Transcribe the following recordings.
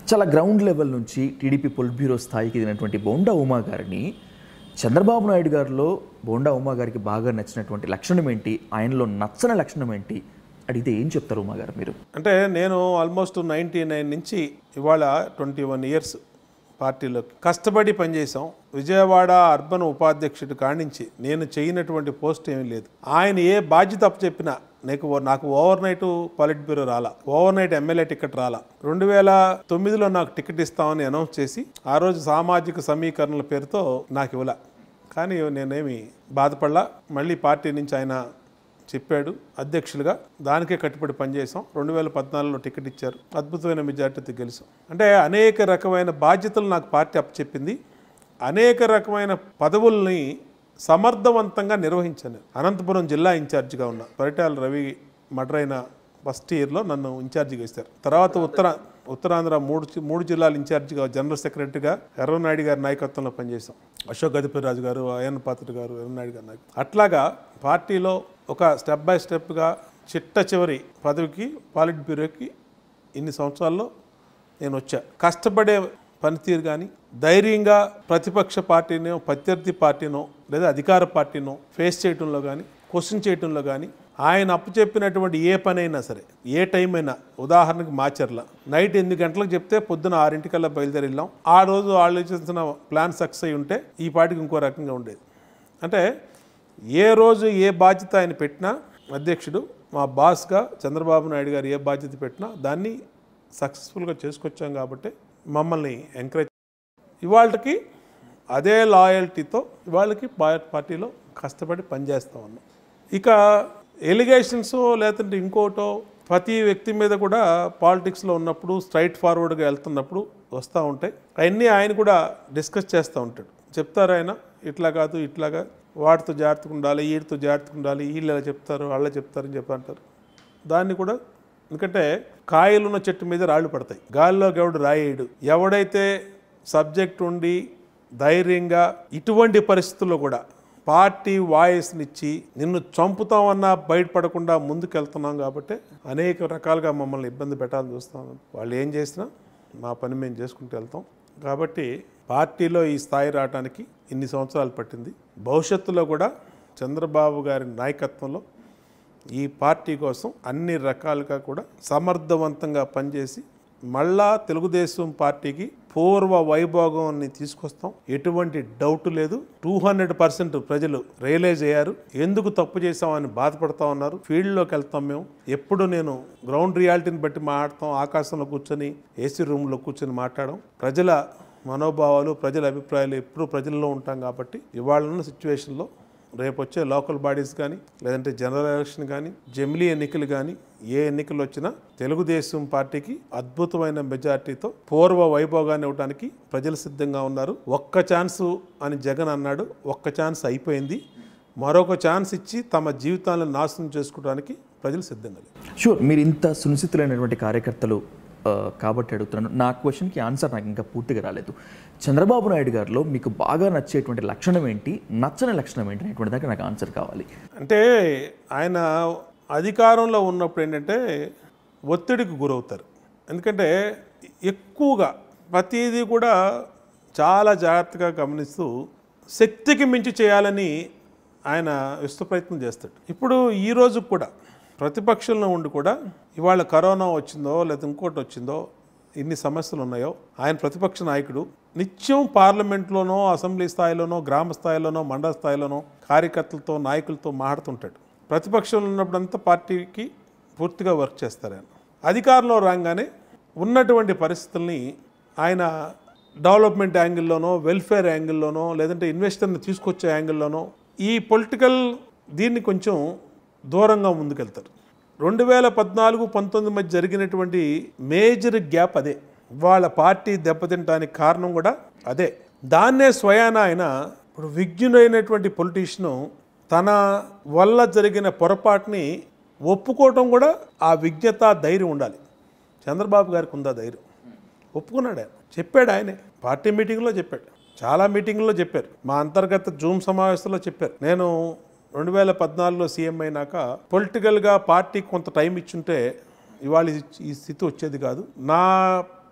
చాలా ground level నుంచి TDP politburo స్థాయికి ఎదిగినటువంటి బోండా ఉమా గారిని చంద్రబాబు నాయుడు గారిలో బోండా ఉమా గారికి బాగా నచ్చినటువంటి లక్షణం ఏంటి ఆయనలో నచ్చని లక్షణం ఏంటి అడిగితే ఏం చెప్తారు ఉమా గారు మీరు అంటే నేను ఆల్మోస్ట్ నైంటీ నైన్ నుంచి ఇవాళ ట్వంటీ వన్ ఇయర్స్ పార్టీలోకి కష్టపడి పనిచేసాం విజయవాడ అర్బన్ ఉపాధ్యక్షుడి కాడించి నేను చేయనటువంటి పోస్ట్ ఏమీ లేదు ఆయన ఏ బాధ్యత అప్పచెప్పినా నీకు ఓ- నాకు ఓవర్ నైట్ పాలిట్ బ్యూరో రాలా ఓవర్ నైట్ ఎమ్మెల్యే టికెట్ రాలా రెండు వేల తొమ్మిదిలో నాకు టికెట్ ఇస్తామని అనౌన్స్ చేసి ఆ రోజు సామాజిక సమీకరణల పేరుతో నాకు ఇవ్వలా కానీ నేనేమి బాధపడలా మళ్ళీ పార్టీ నుంచి ఆయన చెప్పాడు అధ్యక్షులుగా దానికే కట్టుబడి పనిచేసాం రెండు వేల పద్నాలుగులో టికెట్ ఇచ్చారు అద్భుతమైన మెజార్టీతో గెలిచాం అంటే అనేక రకమైన బాధ్యతలు నాకు పార్టీ అప్పచెప్పింది అనేక రకమైన పదవుల్ని సమర్థవంతంగా నిర్వహించాను అనంతపురం జిల్లా ఇన్ఛార్జిగా ఉన్నా పరిటాల రవి మర్డర్ అయిన ఫస్ట్ ఇయర్లో నన్ను ఇన్ఛార్జిగా ఇస్తారు తర్వాత ఉత్తర ఉత్తరాంధ్ర మూడు చి- మూడు జిల్లాల ఇన్ఛార్జిగా జనరల్ సెక్రటరీగా ఎర్రనాయుడు గారి నాయకత్వంలో పనిచేశాం అశోక్ గజపతిరాజు గారు అయ్యన్ పాత్ర గారు ఎర్రనాయుడు గారి నాయకత్వం అట్లాగా పార్టీలో ఒక స్టెప్ బై స్టెప్గా చిట్ట చివరి పదవికి పాలిట్ బ్యూరోకి ఇన్ని సంవత్సరాల్లో నేను వచ్చా కష్టపడే పనితీరు కానీ ధైర్యంగా ప్రతిపక్ష పార్టీనో ప్రత్యర్థి పార్టీనో లేదా అధికార పార్టీనో ఫేస్ చేయటంలో కానీ క్వశ్చన్ చేయటంలో కానీ ఆయన అప్పచెప్పినటువంటి ఏ పని అయినా సరే ఏ టైం అయినా ఉదాహరణకి మాచర్ల నైట్ ఎనిమిది గంటలకు చెప్తే పొద్దున ఆరింటికల్లా బయలుదేరి వెళ్ళాం ఆ రోజు ఆలోచించిన ప్లాన్ సక్సెస్ అయి ఉంటే ఈ పార్టీకి ఇంకో రకంగా ఉండేది అంటే ఏ రోజు ఏ బాధ్యత ఆయన పెట్టినా అధ్యక్షుడు మా బాస్గా చంద్రబాబు నాయుడు గారు ఏ బాధ్యత పెట్టినా దాన్ని సక్సెస్ఫుల్గా చేసుకొచ్చాం కాబట్టి మమ్మల్ని ఎంకరేజ్ ఇవాళకి అదే లాయల్టీతో ఇవాళకి పా- పార్టీలో కష్టపడి పనిచేస్తా ఉన్నాం ఇక ఎలిగేషన్స్ లేదంటే ఇంకోటో ప్రతి వ్యక్తి మీద కూడా పాలిటిక్స్లో ఉన్నప్పుడు స్ట్రైట్ ఫార్వర్డ్గా వెళ్తున్నప్పుడు వస్తూ ఉంటాయి అవన్నీ ఆయన కూడా డిస్కస్ చేస్తూ ఉంటాడు చెప్తారు ఆయన ఇట్లా కాదు ఇట్లాగా వాటితో జాగ్రత్తగా ఉండాలి వీటితో జాగ్రత్తగా ఉండాలి వీళ్ళు ఎలా చెప్తారు వాళ్ళే చెప్తారని చెప్పి అంటారు దాన్ని కూడా ఎందుకంటే కాయలు ఉన్న చెట్టు మీద రాళ్ళు పడతాయి గాలిలో గెవడు రాయేయడు ఎవడైతే సబ్జెక్ట్ ఉండి ధైర్యంగా ఇటువంటి పరిస్థితుల్లో కూడా పార్టీ వాయిస్నిచ్చి నిన్ను చంపుతామన్నా బయటపడకుండా ముందుకెళ్తున్నాం కాబట్టి అనేక రకాలుగా మమ్మల్ని ఇబ్బంది పెట్టాలని చూస్తాం వాళ్ళు ఏం చేసినా మా పని మేము చేసుకుంటూ వెళ్తాం కాబట్టి పార్టీలో ఈ స్థాయి రావడానికి ఇన్ని సంవత్సరాలు పట్టింది భవిష్యత్తులో కూడా చంద్రబాబు గారి నాయకత్వంలో ఈ పార్టీ కోసం అన్ని రకాలుగా కూడా సమర్థవంతంగా పనిచేసి మళ్ళా తెలుగుదేశం పార్టీకి పూర్వ వైభోగాన్ని తీసుకొస్తాం ఎటువంటి డౌట్ లేదు టూ హండ్రెడ్ పర్సెంట్ ప్రజలు రియలైజ్ అయ్యారు ఎందుకు తప్పు చేసామని బాధపడతా ఉన్నారు ఫీల్డ్లోకి వెళ్తాం మేము ఎప్పుడు నేను గ్రౌండ్ రియాలిటీని బట్టి మాట్లాడతాం ఆకాశంలో కూర్చొని ఏసీ రూమ్లో కూర్చొని మాట్లాడడం ప్రజల మనోభావాలు ప్రజల అభిప్రాయాలు ఎప్పుడు ప్రజల్లో ఉంటాం కాబట్టి ఇవాళ ఉన్న సిచ్యువేషన్లో రేపు వచ్చే లోకల్ బాడీస్ కానీ లేదంటే జనరల్ ఎలక్షన్ కానీ జమిలీ ఎన్నికలు కానీ ఏ ఎన్నికలు వచ్చినా తెలుగుదేశం పార్టీకి అద్భుతమైన మెజార్టీతో పూర్వ వైభోగాన్ని ఇవ్వడానికి ప్రజలు సిద్ధంగా ఉన్నారు ఒక్క ఛాన్సు అని జగన్ అన్నాడు ఒక్క ఛాన్స్ అయిపోయింది మరొక ఛాన్స్ ఇచ్చి తమ జీవితాలను నాశనం చేసుకోవడానికి ప్రజలు సిద్ధంగా లేరు షూర్ మీరు ఇంత సునిశ్చితులైనటువంటి కార్యకర్తలు ఆ, కాబట్టి అడుగుతున్నాను నా క్వశ్చన్కి ఆన్సర్ నాకు ఇంకా పూర్తిగా రాలేదు చంద్రబాబు నాయుడు గారిలో మీకు బాగా నచ్చేటువంటి లక్షణం ఏంటి నచ్చని లక్షణం ఏంటి అనేటువంటి దానికి నాకు ఆన్సర్ కావాలి అంటే ఆయన అధికారంలో ఉన్నప్పుడు ఏంటంటే ఒత్తిడికి గురవుతారు ఎందుకంటే ఎక్కువగా ప్రతిదీ కూడా చాలా జాగ్రత్తగా గమనిస్తూ శక్తికి మించి చేయాలని ఆయన విశ్వ ప్రయత్నం చేస్తాడు ఇప్పుడు ఈ రోజు కూడా ప్రతిపక్షంలో ఉండి కూడా ఇవాళ కరోనా వచ్చిందో లేదా ఇంకోటి వచ్చిందో ఇన్ని సమస్యలు ఉన్నాయో ఆయన ప్రతిపక్ష నాయకుడు నిత్యం పార్లమెంట్లోనో అసెంబ్లీ స్థాయిలోనో గ్రామ స్థాయిలోనో మండల స్థాయిలోనో కార్యకర్తలతో నాయకులతో మాట్లాడుతుంటాడు ప్రతిపక్షంలో ఉన్నప్పుడంతా పార్టీకి పూర్తిగా వర్క్ చేస్తారు ఆయన అధికారంలో రాగానే ఉన్నటువంటి పరిస్థితుల్ని ఆయన డెవలప్మెంట్ యాంగిల్లోనో వెల్ఫేర్ యాంగిల్లోనో లేదంటే ఇన్వెస్టర్ని తీసుకొచ్చే యాంగిల్లోనో ఈ పొలిటికల్ దీన్ని కొంచెం దూరంగా ముందుకెళ్తారు రెండు వేల పద్నాలుగు పంతొమ్మిది మధ్య జరిగినటువంటి మేజర్ గ్యాప్ అదే వాళ్ళ పార్టీ దెబ్బతింటానికి కారణం కూడా అదే దాన్నే స్వయాన ఆయన ఇప్పుడు విజ్ఞుడైనటువంటి పొలిటీషియను తన వల్ల జరిగిన పొరపాటుని ఒప్పుకోవటం కూడా ఆ విజ్ఞత ధైర్యం ఉండాలి చంద్రబాబు గారికి ఉందా ధైర్యం ఒప్పుకున్నాడు ఆయన చెప్పాడు ఆయనే పార్టీ మీటింగ్లో చెప్పాడు చాలా మీటింగ్లో చెప్పారు మా అంతర్గత జూమ్ సమావేశంలో చెప్పారు నేను రెండు వేల పద్నాలుగులో సీఎం అయినాక పొలిటికల్గా పార్టీకి కొంత టైం ఇచ్చుంటే ఇవాళ ఈ- ఈ స్థితి వచ్చేది కాదు నా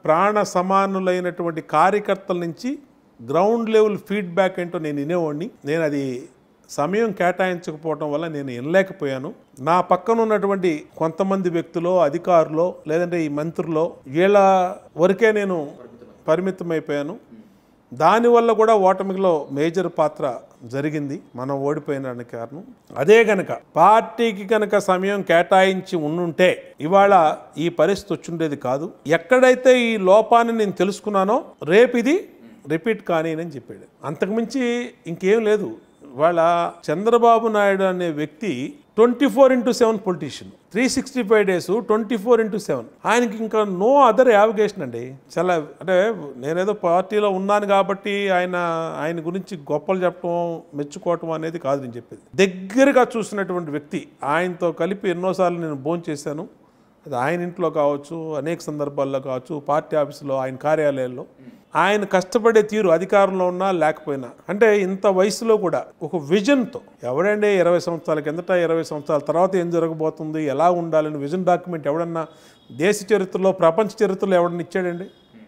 ప్రాణ సమానులైనటువంటి కార్యకర్తల నుంచి గ్రౌండ్ లెవెల్ ఫీడ్బ్యాక్ ఏంటో నేను వినేవాడిని నేను అది సమయం కేటాయించకపోవటం వల్ల నేను వినలేకపోయాను నా పక్కన ఉన్నటువంటి కొంతమంది వ్యక్తులు అధికారులు లేదంటే ఈ మంత్రులు వీళ్ళ వరకే నేను పరిమితమైపోయాను దానివల్ల కూడా ఓటమిలో మేజర్ పాత్ర జరిగింది మనం ఓడిపోయిన కారణం అదే గనక పార్టీకి కనుక సమయం కేటాయించి ఉండుంటే ఇవాళ ఈ పరిస్థితి వచ్చుండేది కాదు ఎక్కడైతే ఈ లోపాన్ని నేను తెలుసుకున్నానో రేపు ఇది రిపీట్ కానీనని చెప్పాడు అంతకుమించి ఇంకేం లేదు వాళ్ళ చంద్రబాబు నాయుడు అనే వ్యక్తి twenty four into seven politician three sixty five days twenty four into seven ఆయనకి ఇంకా నో అదర్ యావిగేషన్ అండి చాలా అంటే నేనేదో పార్టీలో ఉన్నాను కాబట్టి ఆయన ఆయన గురించి గొప్పలు చెప్పడం మెచ్చుకోవటం అనేది కాదు నేను చెప్పేది దగ్గరగా చూసినటువంటి వ్యక్తి ఆయనతో కలిపి ఎన్నోసార్లు నేను భోజనం చేశాను అది ఆయన ఇంట్లో కావచ్చు అనేక సందర్భాల్లో కావచ్చు పార్టీ ఆఫీసులో ఆయన కార్యాలయాల్లో ఆయన కష్టపడే తీరు అధికారంలో ఉన్నా లేకపోయినా అంటే ఇంత వయసులో కూడా ఒక విజన్తో ఎవడండి ఇరవై సంవత్సరాల కిందట ఇరవై సంవత్సరాల తర్వాత ఏం జరగబోతుంది ఎలా ఉండాలని విజన్ డాక్యుమెంట్ ఎవడన్నా దేశ చరిత్రలో ప్రపంచ చరిత్రలో ఎవడన్నా ఇచ్చాడండి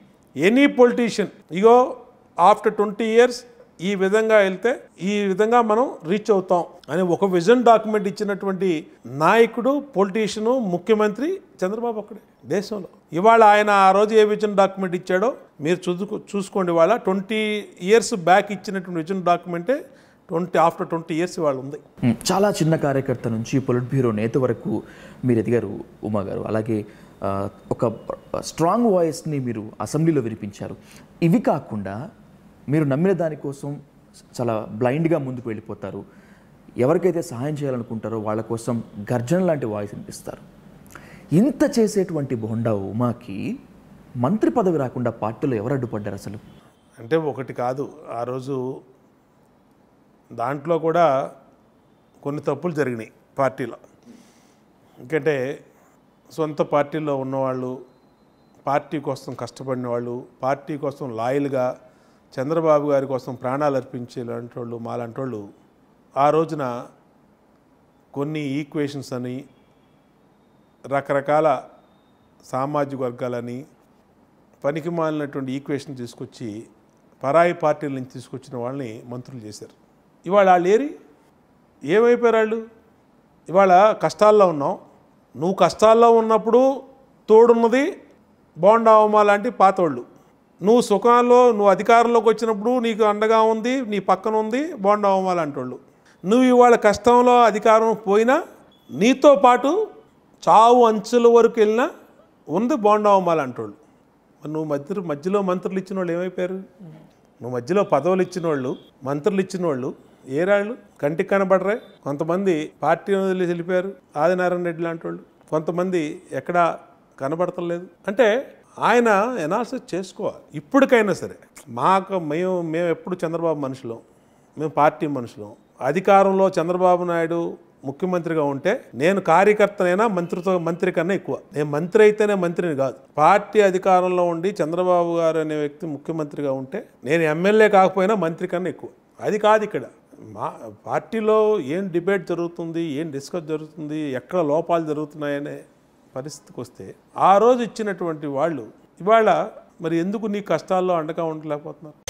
any politician ego after twenty years ఈ విధంగా వెళ్తే ఈ విధంగా మనం రీచ్ అవుతాం అని ఒక విజన్ డాక్యుమెంట్ ఇచ్చినటువంటి నాయకుడు పొలిటీషియను ముఖ్యమంత్రి చంద్రబాబు ఒక్కడే దేశంలో ఇవాళ ఆయన ఆ రోజు ఏ విజన్ డాక్యుమెంట్ ఇచ్చాడో మీరు చూసుకో చూసుకోండి ఇవాళ ట్వంటీ ఇయర్స్ బ్యాక్ ఇచ్చినటువంటి విజన్ డాక్యుమెంటే ట్వంటీ ఆఫ్టర్ ట్వంటీ ఇయర్స్ ఇవాళ ఉంది మ్, చాలా చిన్న కార్యకర్త నుంచి పొలిట్ బ్యూరో నేత వరకు మీరు ఎదిగారు ఉమా గారు అలాగే ఆ, ఒక స్ట్రాంగ్ వాయిస్ని మీరు అసెంబ్లీలో వినిపించారు ఇవి కాకుండా మీరు నమ్మిన దానికోసం చాలా బ్లైండ్గా ముందుకు వెళ్ళిపోతారు ఎవరికైతే సహాయం చేయాలనుకుంటారో వాళ్ళ కోసం గర్జన లాంటి వాయిస్ వినిపిస్తారు ఇంత చేసేటువంటి బోండా ఉమాకి మంత్రి పదవి రాకుండా పార్టీలో ఎవరు అడ్డుపడ్డారు అసలు అంటే ఒకటి కాదు ఆ రోజు దాంట్లో కూడా కొన్ని తప్పులు జరిగినాయి పార్టీలో ఎందుకంటే సొంత పార్టీలో ఉన్నవాళ్ళు పార్టీ కోసం కష్టపడిన వాళ్ళు పార్టీ కోసం లాయల్గా చంద్రబాబు గారి కోసం ప్రాణాలు అర్పించే లాంటి వాళ్ళు మాలాంటి వాళ్ళు ఆ రోజున కొన్ని ఈక్వేషన్స్ అని రకరకాల సామాజిక వర్గాలని పనికి మాలినటువంటి ఈక్వేషన్ తీసుకొచ్చి పరాయి పార్టీల నుంచి తీసుకొచ్చిన వాళ్ళని మంత్రులు చేశారు ఇవాళ వాళ్ళు ఏరి ఏమైపోయారు వాళ్ళు ఇవాళ కష్టాల్లో ఉన్నాం నువ్వు కష్టాల్లో ఉన్నప్పుడు తోడున్నది బోండావమా లాంటి పాతోళ్ళు నువ్వు సుఖాల్లో నువ్వు అధికారంలోకి వచ్చినప్పుడు నీకు అండగా ఉంది నీ పక్కన ఉంది బోండావమా లాంటి వాళ్ళు నువ్వు ఇవాళ కష్టంలో అధికారం పోయినా నీతో పాటు చావు అంచుల వరకు వెళ్ళినా ఉంది బోండావమా లాంటి వాళ్ళు మరి నువ్వు మధ్య మధ్యలో మంత్రులు ఇచ్చిన వాళ్ళు ఏమైపోయారు నువ్వు మధ్యలో పదవులు ఇచ్చిన వాళ్ళు మంత్రులు ఇచ్చిన వాళ్ళు ఏ రాళ్ళు కంటికి కనబడరే కొంతమంది పార్టీ వదిలేసి వెళ్ళిపోయారు ఆదినారాయణ రెడ్డి లాంటి వాళ్ళు కొంతమంది ఎక్కడా కనబడతలేదు అంటే ఆయన ఎనాలిసిస్ చేసుకోవాలి ఇప్పటికైనా సరే మాకు మేము మేము ఎప్పుడు చంద్రబాబు మనుషులం మేము పార్టీ మనుషులం అధికారంలో చంద్రబాబు నాయుడు ముఖ్యమంత్రిగా ఉంటే నేను కార్యకర్తనైనా మంత్రితో మంత్రి కన్నా ఎక్కువ నేను మంత్రి అయితేనే మంత్రిని కాదు పార్టీ అధికారంలో ఉండి చంద్రబాబు గారు అనే వ్యక్తి ముఖ్యమంత్రిగా ఉంటే నేను ఎమ్మెల్యే కాకపోయినా మంత్రి కన్నా ఎక్కువ అది కాదు ఇక్కడ మా పార్టీలో ఏం డిబేట్ జరుగుతుంది ఏం డిస్కస్ జరుగుతుంది ఎక్కడ లోపాలు జరుగుతున్నాయనే పరిస్థితికి వస్తే ఆ రోజు ఇచ్చినటువంటి వాళ్ళు ఇవాళ మరి ఎందుకు నీ కష్టాల్లో అండగా ఉండలేకపోతున్నారు